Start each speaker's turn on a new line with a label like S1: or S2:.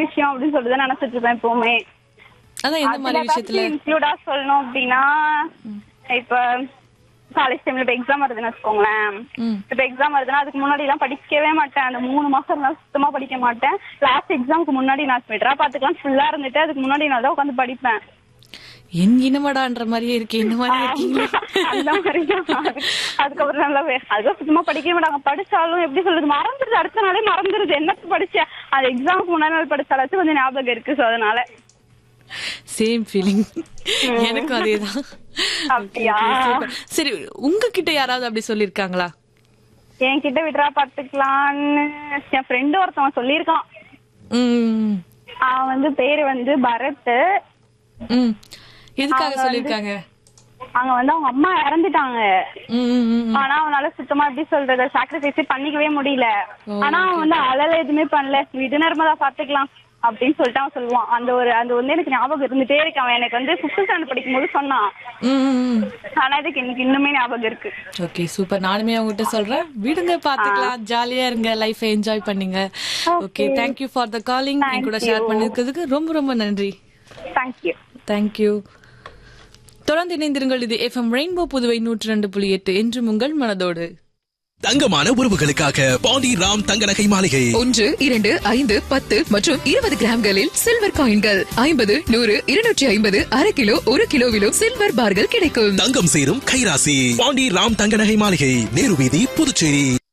S1: விஷயம் அப்படின்னு சொல்லிட்டு தான் நினைச்சிட்டு இருப்பேன் எப்பவுமே
S2: அதான் எந்த மாதிரி விஷயத்துல
S1: இன்க்ளூடா சொல்லணும் அப்படின்னா இப்ப காலேஜ் டைம்ல இப்ப எக்ஸாம் வருதுன்னு வச்சுக்கோங்களேன்
S2: ம்.
S1: இப்ப எக்ஸாம் வருதுன்னா அதுக்கு முன்னாடி எல்லாம் படிக்கவே மாட்டேன் அந்த மூணு மாசம் இருந்தா சுத்தமா படிக்க மாட்டேன் லாஸ்ட் எக்ஸாமுக்கு முன்னாடி நான் ஸ்பெட்டரா பாத்துக்கலாம் ஃபுல்லா இருந்துட்டு அதுக்கு முன்னாடி நான் தான் உட்காந்து படிப்பேன்
S2: என் இனமடான்ற மாதிரியே இருக்கு இந்த மாதிரி இருக்கீங்களா
S1: அந்த மாதிரி தான். அதுக்கப்புறம் நல்லா வே- அதுக்கப்புறம் சுத்தமா படிக்கவே மாட்டாங்க படிச்சாலும் எப்படி சொல்றது மறந்துருது அடுத்த நாளே மறந்துருது என்னத்து படிச்சேன் அது எக்ஸாமுக்கு முன்னாடி நாள் படிச்சாலாச்சும் கொஞ்சம் ஞாபகம் இருக்கு சோ அதனால
S2: சேம் ஃபீலிங் எனக்கும் அதேதான்
S1: அப்படியா?
S2: Okay, okay, super. சரி உங்ககிட்ட யாராவது அப்படி சொல்லிருக்காங்களா
S1: என்கிட்ட விட்ரா பாத்துக்கலான்னு என் ஃப்ரெண்டு ஒருத்தவன் சொல்லியிருக்கான்
S2: ம்
S1: அவன் வந்து பேரு வந்து பரத்
S2: ம் எதுக்காக
S1: அவங்க வந்து-
S2: சொல்லிருக்காங்க
S1: அங்க வந்து அவங்க அம்மா இறந்துட்டாங்க
S2: ம், ம், ம்.
S1: ஆனா அவனால சுத்தமா எப்படி சொல்றது சாக்ரிஃபைஸே பண்ணிக்கவே முடியல ஆனா அவன் வந்து அழல எதுவுமே பண்ணல விடு நர்மதா பாத்துக்கலாம் அப்படின்னு சொல்லிட்டு அவன் சொல்லுவான் அந்த ஒரு அந்த வந்து எனக்கு ஞாபகம் இருந்துட்டே இருக்கு அவன் எனக்கு வந்து ஃபிஃப்த் ஸ்டாண்டர்ட் படிக்கும் போது சொன்னான்
S2: ம், ம், ம்.
S1: ஆனா இதுக்கு எனக்கு இன்னுமே ஞாபகம் இருக்கு
S2: ஓகே சூப்பர் நானுமே உங்ககிட்ட சொல்றேன் விடுங்க பாத்துக்கலாம் ஜாலியா இருங்க லைஃப் என்ஜாய் பண்ணுங்க okay thank you for the calling என் கூட
S1: Thank
S2: ஷேர்
S1: you.
S2: பண்ணிருக்கிறதுக்கு ரொம்ப ரொம்ப நன்றி
S1: தேங்க்யூ
S2: தேங்க்யூ தொடர்ந்து இணைந்திருங்கள் இது எஃப்எம் ரெயின்போ புதுவை நூற்றி ரெண்டு புள்ளி எட்டு என்றும் உங்கள் மனதோடு
S3: தங்கமான உறவுகளுக்காக பாண்டி ராம் தங்க நகை மாளிகை
S4: ஒன்று இரண்டு ஐந்து பத்து மற்றும் இருபது கிராம்களில் சில்வர் காயின்கள் ஐம்பது நூறு இருநூற்றி ஐம்பது அரை கிலோ ஒரு கிலோவிலும் சில்வர் பார்கள் கிடைக்கும்
S3: தங்கம் சேரும் கைராசி பாண்டி ராம் தங்க நகை மாளிகை நேரு வீதி புதுச்சேரி